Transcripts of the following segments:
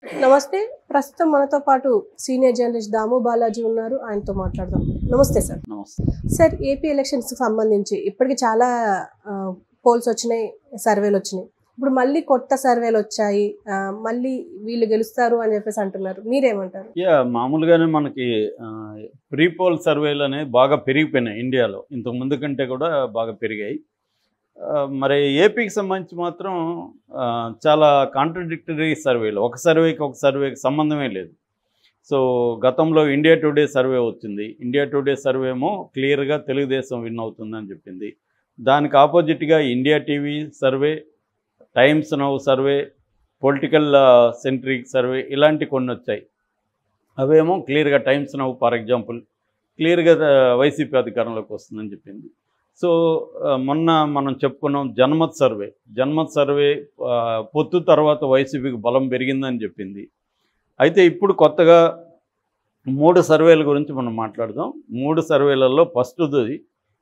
నమస్తే ప్రస్తుతం మనతో పాటు సీనియర్ జర్నలిస్ట్ దాము బాలాజీ ఉన్నారు ఆయనతో మాట్లాడదాం నమస్తే సార్ నమస్తే సార్ ఏపీ ఎలక్షన్స్ కి సంబంధించి ఇప్పటికి చాలా పోల్స్ వచ్చినాయి సర్వేలు వచ్చినాయి ఇప్పుడు మళ్ళీ కొత్త సర్వేలు వచ్చాయి ఆ, మళ్ళీ వీళ్ళు గెలుస్తారు అని చెప్పేసి అంటున్నారు మీరేమంటారు యా మామూలుగానే మనకి ప్రీ పోల్ సర్వేలు అనేవి బాగా పెరిగిపోయినాయి ఇండియాలో ఇంతకు ముందు కంటే కూడా బాగా పెరిగాయి ఆ, మరి ఏపీకి సంబంధించి మాత్రం ఆ, చాలా కాంట్రడిక్టరీ సర్వేలు ఒక సర్వేకి ఒక సర్వేకి సంబంధమే లేదు సో గతంలో ఇండియా టుడే సర్వే వచ్చింది ఇండియా టుడే సర్వే ఏమో క్లియర్గా తెలుగుదేశం విన్ అవుతుందని చెప్పింది దానికి ఆపోజిట్గా India TV survey Times Now survey political centric survey ఇలాంటి కొన్ని వచ్చాయి అవేమో క్లియర్గా టైమ్స్ నౌ ఫర్ ఎగ్జాంపుల్ క్లియర్గా వైసీపీ అధికారంలోకి వస్తుందని చెప్పింది సో ఆ, మొన్న మనం చెప్పుకున్నాం జన్మత్ సర్వే జన్మత్ సర్వే ఆ, పొత్తు తర్వాత వైసీపీకి బలం పెరిగిందని చెప్పింది అయితే ఇప్పుడు కొత్తగా మూడు సర్వేల గురించి మనం మాట్లాడదాం మూడు సర్వేలలో ఫస్ట్ది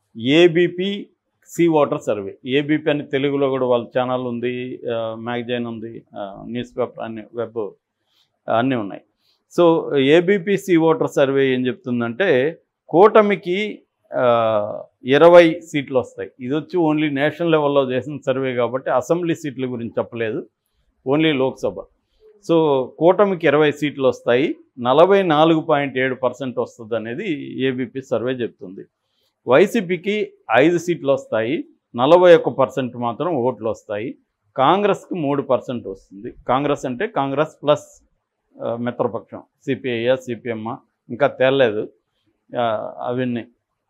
ABP C voter survey ABP అని తెలుగులో కూడా వాళ్ళ ఛానల్ ఉంది మ్యాగజైన్ ఉంది ఆ, న్యూస్ పేపర్ అన్ని వెబ్ అన్నీ ఉన్నాయి so ABP C voter survey ఏం చెప్తుందంటే కూటమికి ఆ, ఇరవై సీట్లు వస్తాయి ఇది వచ్చి ఓన్లీ నేషనల్ లెవెల్లో చేసిన సర్వే కాబట్టి అసెంబ్లీ సీట్ల గురించి చెప్పలేదు ఓన్లీ లోక్సభ సో కూటమికి ఇరవై సీట్లు వస్తాయి నలభై నాలుగు పాయింట్ ఏడు పర్సెంట్ వస్తుంది అనేది ఏబిపి సర్వే చెప్తుంది వైసీపీకి ఐదు సీట్లు వస్తాయి నలభై ఒక్క పర్సెంట్ మాత్రం ఓట్లు వస్తాయి కాంగ్రెస్కి మూడు పర్సెంట్ వస్తుంది కాంగ్రెస్ అంటే కాంగ్రెస్ ప్లస్ ఆ, మిత్రపక్షం సిపిఐ సిపిఎం ఇంకా తేలలేదు ఆ, అవన్నీ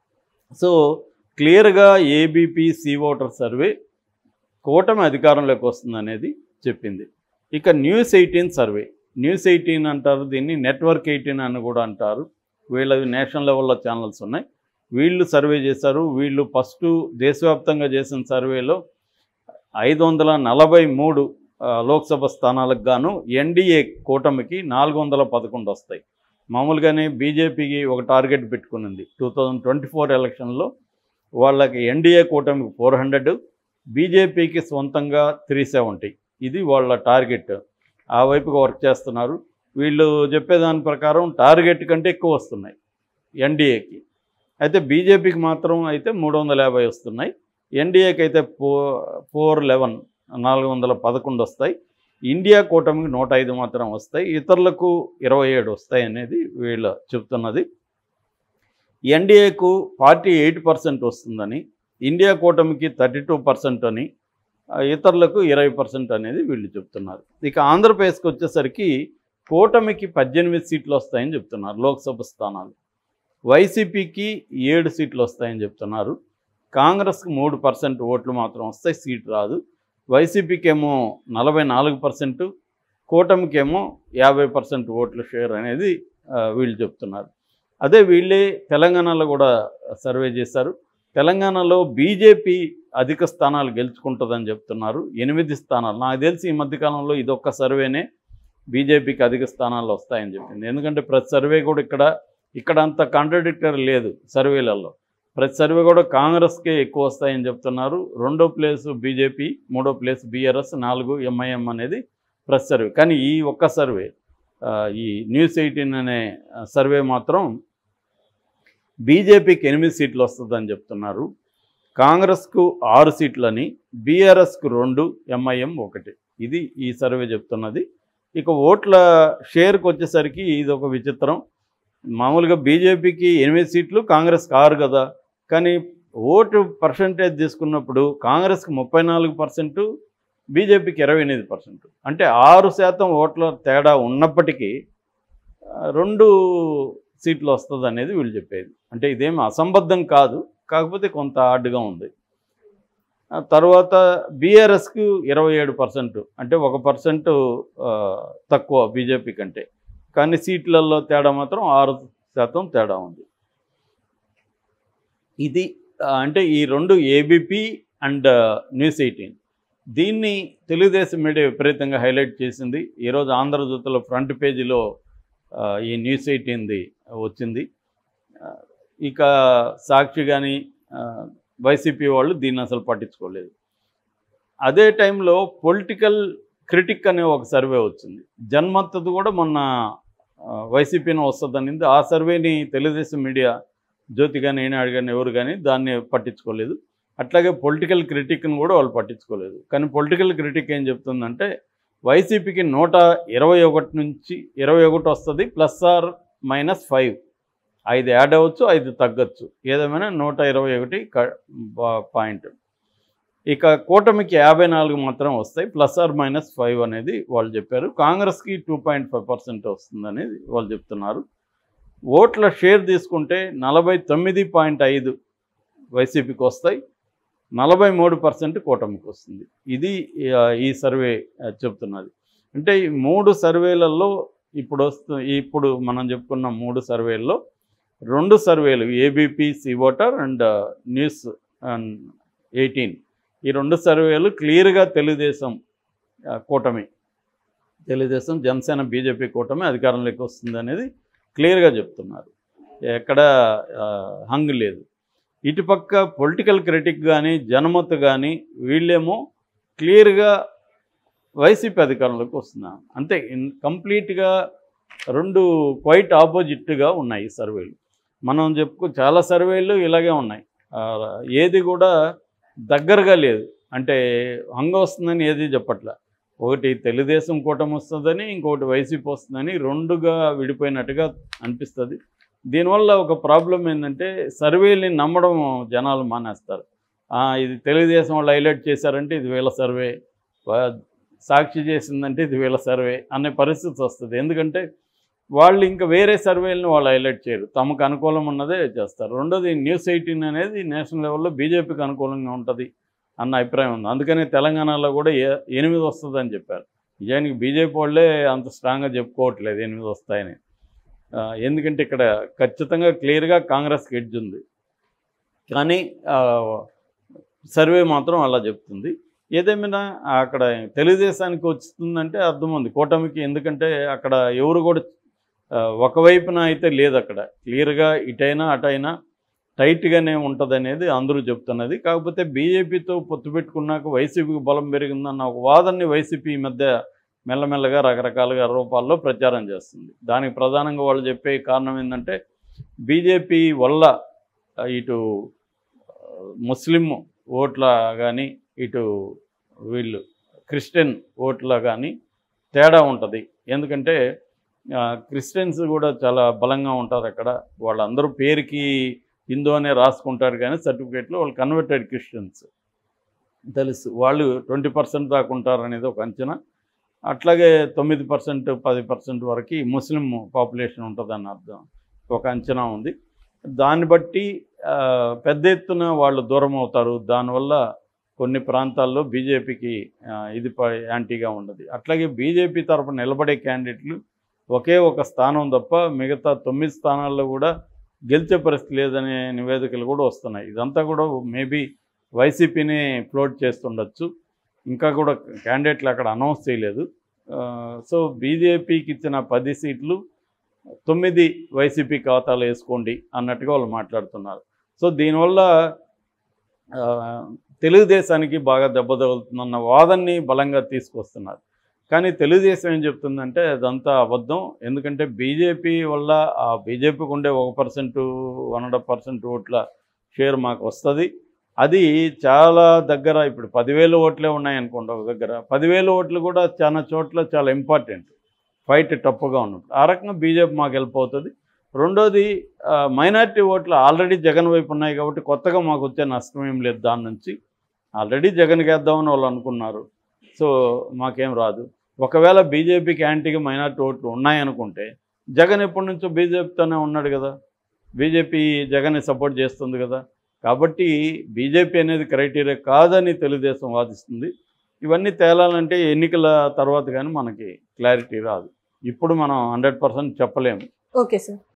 సో క్లియర్గా ఏబీపీ సి ఓటర్ సర్వే కూటమి అధికారంలోకి వస్తుంది అనేది చెప్పింది ఇక News eighteen survey News eighteen అంటారు దీన్ని నెట్వర్క్ ఎయిటీన్ అని కూడా అంటారు వీళ్ళవి నేషనల్ లెవెల్లో ఛానల్స్ ఉన్నాయి వీళ్ళు సర్వే చేశారు వీళ్ళు ఫస్ట్ దేశవ్యాప్తంగా చేసిన సర్వేలో ఐదు వందల నలభై మూడు ఆ, లోక్సభ స్థానాలకు గాను ఎన్డీఏ కూటమికి నాలుగు వందల పదకొండు వస్తాయి మామూలుగానే బీజేపీకి ఒక టార్గెట్ పెట్టుకునింది టూ థౌజండ్ ట్వంటీ ఫోర్ ఎలక్షన్లో వాళ్ళకి ఎన్డీఏ కూటమికి ఫోర్ హండ్రెడ్ బీజేపీకి సొంతంగా త్రీ సెవెంటీ ఇది వాళ్ళ టార్గెట్ ఆ వైపుగా వర్క్ చేస్తున్నారు వీళ్ళు చెప్పేదాని ప్రకారం టార్గెట్ కంటే ఎక్కువ వస్తున్నాయి ఎన్డీఏకి అయితే బీజేపీకి మాత్రం అయితే మూడు వందల యాభై వస్తున్నాయి ఎన్డీఏకి అయితే ఫో ఫోర్ లెవెన్ నాలుగు వందల పదకొండు వస్తాయి ఇండియా కూటమికి నూట ఐదు మాత్రం వస్తాయి ఇతరులకు ఇరవై ఏడు వస్తాయి అనేది వీళ్ళు చెప్తున్నది ఎన్డీఏకు ఫార్టీ ఎయిట్ పర్సెంట్ వస్తుందని ఇండియా కూటమికి థర్టీ టూ పర్సెంట్ అని ఆ, ఇతరులకు ఇరవై పర్సెంట్ అనేది వీళ్ళు చెప్తున్నారు ఇక ఆంధ్రప్రదేశ్కి వచ్చేసరికి కూటమికి పద్దెనిమిది సీట్లు వస్తాయని చెప్తున్నారు లోక్సభ స్థానాలు వైసీపీకి ఏడు సీట్లు వస్తాయని చెప్తున్నారు కాంగ్రెస్కి మూడు పర్సెంట్ ఓట్లు మాత్రం వస్తాయి సీట్ రాదు వైసీపీకి ఏమో నలభై నాలుగు పర్సెంట్ కూటమికేమో యాభై పర్సెంట్ ఓట్ల షేర్ అనేది ఆ, వీళ్ళు చెప్తున్నారు అదే వీళ్ళే తెలంగాణలో కూడా సర్వే చేశారు తెలంగాణలో బీజేపీ అధిక స్థానాలు గెలుచుకుంటుందని చెప్తున్నారు ఎనిమిది స్థానాలు నాకు తెలిసి ఈ మధ్యకాలంలో ఇదొక్క సర్వేనే బీజేపీకి అధిక స్థానాలు వస్తాయని చెప్పింది ఎందుకంటే ప్రతి సర్వే కూడా ఇక్కడ ఇక్కడ అంత కాంట్రడిక్టరీ లేదు సర్వేలలో ప్రతి సర్వే కూడా కాంగ్రెస్కే ఎక్కువ వస్తాయని చెప్తున్నారు రెండో ప్లేస్ బీజేపీ మూడో ప్లేస్ బీఆర్ఎస్ నాలుగు ఎంఐఎం అనేది ప్రతి సర్వే కానీ ఈ ఒక్క సర్వే ఆ, ఈ న్యూస్ ఎయిటీన్ అనే ఆ, సర్వే మాత్రం బీజేపీకి ఎనిమిది సీట్లు వస్తుందని చెప్తున్నారు కాంగ్రెస్కు ఆరు సీట్లని బీఆర్ఎస్కు రెండు ఎంఐఎం ఒకటి ఇది ఈ సర్వే చెప్తున్నది ఇక ఓట్ల షేర్కి వచ్చేసరికి ఇది ఒక విచిత్రం మామూలుగా బీజేపీకి ఎనిమిది సీట్లు కాంగ్రెస్కి ఆరు కదా కానీ ఓటు పర్సంటేజ్ తీసుకున్నప్పుడు కాంగ్రెస్కి ముప్పై నాలుగు పర్సెంటు బీజేపీకి ఇరవై ఎనిమిది పర్సెంట్ అంటే ఆరు శాతం ఓట్ల తేడా ఉన్నప్పటికీ ఆ, రెండు సీట్లు వస్తుంది అనేది వీళ్ళు చెప్పేది అంటే ఇదేం అసంబద్ధం కాదు కాకపోతే కొంత ఆడ్గా ఉంది ఆ తర్వాత బీఆర్ఎస్కు ఇరవై ఏడు పర్సెంట్ అంటే ఒక పర్సెంట్ తక్కువ బీజేపీ కంటే కానీ సీట్లలో తేడా మాత్రం ఆరు శాతం తేడా ఉంది ఇది ఆ, అంటే ఈ రెండు ఏబిపి అండ్ న్యూస్ ఎయిటీన్ దీన్ని తెలుగుదేశం మీడియా విపరీతంగా హైలైట్ చేసింది ఈరోజు ఆంధ్రజ్యోతిలో ఫ్రంట్ పేజీలో ఆ, ఈ న్యూస్ ఎయిటీన్ది వచ్చింది ఆ, ఇక సాక్షి కానీ వైసీపీ వాళ్ళు దీన్ని అసలు పట్టించుకోలేదు అదే టైంలో పొలిటికల్ క్రిటిక్ అనే ఒక సర్వే వచ్చింది జన్మత్తది కూడా మొన్న ఆ, వైసీపీని వస్తుందనింది ఆ సర్వేని తెలుగుదేశం మీడియా జ్యోతి కానీ ఈనాడు కానీ ఎవరు కానీ దాన్ని పట్టించుకోలేదు అట్లాగే పొలిటికల్ క్రిటిక్ని కూడా వాళ్ళు పట్టించుకోలేదు కానీ పొలిటికల్ క్రిటిక్ ఏం చెప్తుందంటే వైసీపీకి నూట ఇరవై ఒకటి నుంచి ఇరవై ఒకటి వస్తుంది ప్లస్ ఆర్ మైనస్ ఫైవ్ ఐదు యాడ్ అవ్వచ్చు ఐదు తగ్గచ్చు ఏదేమైనా నూట ఇరవై ఒకటి పాయింట్ ఇక కూటమికి యాభై నాలుగు మాత్రం వస్తాయి ప్లస్ ఆర్ మైనస్ ఫైవ్ అనేది వాళ్ళు చెప్పారు కాంగ్రెస్కి టూ పాయింట్ ఫైవ్ పర్సెంట్ వస్తుందనేది వాళ్ళు చెప్తున్నారు ఓట్ల షేర్ తీసుకుంటే నలభై తొమ్మిది పాయింట్ ఐదు వైసీపీకి వస్తాయి నలభై మూడు పర్సెంట్ కూటమికి వస్తుంది ఇది ఆ, ఈ సర్వే ఆ, చెప్తున్నది అంటే ఈ మూడు సర్వేలలో ఇప్పుడు వస్తు ఇప్పుడు మనం చెప్పుకున్న మూడు సర్వేల్లో రెండు సర్వేలు ABP C voter and news eighteen ఈ రెండు సర్వేలు క్లియర్గా తెలుగుదేశం ఆ, కూటమి తెలుగుదేశం జనసేన బీజేపీ కూటమి అధికారంలోకి వస్తుంది అనేది క్లియర్గా చెప్తున్నారు ఎక్కడ ఆ, హంగ్ లేదు ఇటుపక్క పొలిటికల్ క్రిటిక్ కానీ జనమత్ కానీ వీళ్ళేమో క్లియర్గా వైసీపీ అధికారంలోకి వస్తున్నాం అంతే ఇన్ కంప్లీట్గా రెండు క్వైట్ ఆపోజిట్గా ఉన్నాయి ఈ సర్వేలు మనం చెప్పుకో చాలా సర్వేలు ఇలాగే ఉన్నాయి ఆ, ఏది కూడా దగ్గరగా లేదు అంటే హంగ వస్తుందని ఏది చెప్పట్ల ఒకటి తెలుగుదేశం కూటమి వస్తుందని ఇంకొకటి వైసీపీ వస్తుందని రెండుగా విడిపోయినట్టుగా అనిపిస్తుంది దీనివల్ల ఒక ప్రాబ్లం ఏంటంటే సర్వేని నమ్మడం జనాలు మానేస్తారు ఆ, ఇది తెలుగుదేశం వాళ్ళు హైలైట్ చేశారంటే ఇది వీళ్ళ సర్వే వా- సాక్షి చేసిందంటే ఇది వీళ్ళ సర్వే అనే పరిస్థితి వస్తుంది ఎందుకంటే వాళ్ళు ఇంకా వేరే సర్వేలను వాళ్ళు హైలైట్ చేయరు తమకు అనుకూలం ఉన్నదే చేస్తారు రెండోది న్యూస్ ఎయిటీన్ అనేది నేషనల్ లెవెల్లో బీజేపీకి అనుకూలంగా ఉంటుంది అన్న అభిప్రాయం ఉంది అందుకని తెలంగాణలో కూడా ఏ- ఎనిమిది వస్తుందని చెప్పారు నిజానికి బీజేపీ వాళ్ళే అంత స్ట్రాంగ్గా చెప్పుకోవట్లేదు ఎనిమిది వస్తాయని ఆ, ఎందుకంటే ఇక్కడ ఖచ్చితంగా క్లియర్గా కాంగ్రెస్కి ఎడ్జ్ ఉంది కానీ ఆ, సర్వే మాత్రం అలా చెప్తుంది ఏదేమైనా అక్కడ తెలుగుదేశానికి వస్తుందంటే అర్థం ఉంది కూటమికి ఎందుకంటే అక్కడ ఎవరు కూడా ఆ, ఒకవైపున అయితే లేదు అక్కడ క్లియర్గా ఇటైనా అటైనా టైట్గానే ఉంటుంది అనేది అందరూ చెప్తున్నది కాకపోతే బీజేపీతో పొత్తు పెట్టుకున్నాక వైసీపీకి బలం పెరిగిందన్న ఒక వాదనని వైసీపీ ఈ మధ్య మెల్లమెల్లగా రకరకాలుగా రూపాల్లో ప్రచారం చేస్తుంది దానికి ప్రధానంగా వాళ్ళు చెప్పే కారణం ఏంటంటే బీజేపీ వల్ల ఆ, ఇటు ఆ, ముస్లిం ఓట్ల కానీ ఇటు వీళ్ళు క్రిస్టియన్ ఓట్ల కానీ తేడా ఉంటుంది ఎందుకంటే ఆ, క్రిస్టియన్స్ కూడా చాలా బలంగా ఉంటారు అక్కడ వాళ్ళందరూ పేరుకి హిందూ అనే రాసుకుంటారు కానీ సర్టిఫికేట్లో వాళ్ళు కన్వర్టెడ్ క్రిస్టియన్స్ తెలుసు వాళ్ళు ట్వంటీ పర్సెంట్ దాకా ఉంటారు అనేది ఒక అంచనా అట్లాగే తొమ్మిది పర్సెంట్ పది పర్సెంట్ వరకు ముస్లిం పాపులేషన్ ఉంటుందని అర్థం ఒక అంచనా ఉంది దాన్ని బట్టి ఆ, పెద్ద ఎత్తున వాళ్ళు దూరం అవుతారు దానివల్ల కొన్ని ప్రాంతాల్లో బీజేపీకి ఇది ప- యాంటీగా ఉండదు అట్లాగే బీజేపీ తరఫున నిలబడే క్యాండిడేట్లు ఒకే ఒక స్థానం తప్ప మిగతా తొమ్మిది స్థానాల్లో కూడా గెలిచే పరిస్థితి లేదనే నివేదికలు కూడా వస్తున్నాయి ఇదంతా కూడా మేబీ వైసీపీని ఫ్లోట్ చేస్తుండొచ్చు ఇంకా కూడా క్యాండిడేట్లు అక్కడ అనౌన్స్ చేయలేదు ఆ, సో బీజేపీకి ఇచ్చిన పది సీట్లు తొమ్మిది వైసీపీ ఖాతాలు వేసుకోండి అన్నట్టుగా వాళ్ళు మాట్లాడుతున్నారు సో దీనివల్ల ఆ, తెలుగుదేశానికి బాగా దెబ్బ తగులుతుందన్న వాదన్ని బలంగా తీసుకొస్తున్నారు కానీ తెలుగుదేశం ఏం చెప్తుందంటే అదంతా అబద్ధం ఎందుకంటే బీజేపీ వల్ల ఆ బీజేపీకి ఉండే ఒక పర్సెంట్ వన్ అండ్ పర్సెంట్ ఓట్ల షేర్ మాకు వస్తుంది అది చాలా దగ్గర ఇప్పుడు పదివేల ఓట్లే ఉన్నాయనుకోండి ఒక దగ్గర పదివేల ఓట్లు కూడా చాలా చోట్ల చాలా ఇంపార్టెంట్ ఫైట్ టఫ్గా ఉన్నప్పుడు ఆ రకంగా బీజేపీ మాకు హెల్ప్ అవుతుంది రెండోది మైనారిటీ ఓట్లు ఆల్రెడీ జగన్ వైపు ఉన్నాయి కాబట్టి కొత్తగా మాకు వచ్చే నష్టం ఏం లేదు దాని నుంచి ఆల్రెడీ జగన్కి వేద్దామని వాళ్ళు అనుకున్నారు సో మాకేం రాదు ఒకవేళ బీజేపీకి యాంటీగా మైనారిటీ ఓట్లు ఉన్నాయనుకుంటే జగన్ ఎప్పటి నుంచో బీజేపీతోనే ఉన్నాడు కదా బీజేపీ జగన్ని సపోర్ట్ చేస్తుంది కదా కాబట్టి బీజేపీ అనేది క్రైటీరియా కాదని తెలుగుదేశం వాదిస్తుంది ఇవన్నీ తేలాలంటే ఎన్నికల తర్వాత కానీ మనకి క్లారిటీ రాదు ఇప్పుడు మనం హండ్రెడ్ పర్సెంట్ చెప్పలేము ఓకే సార్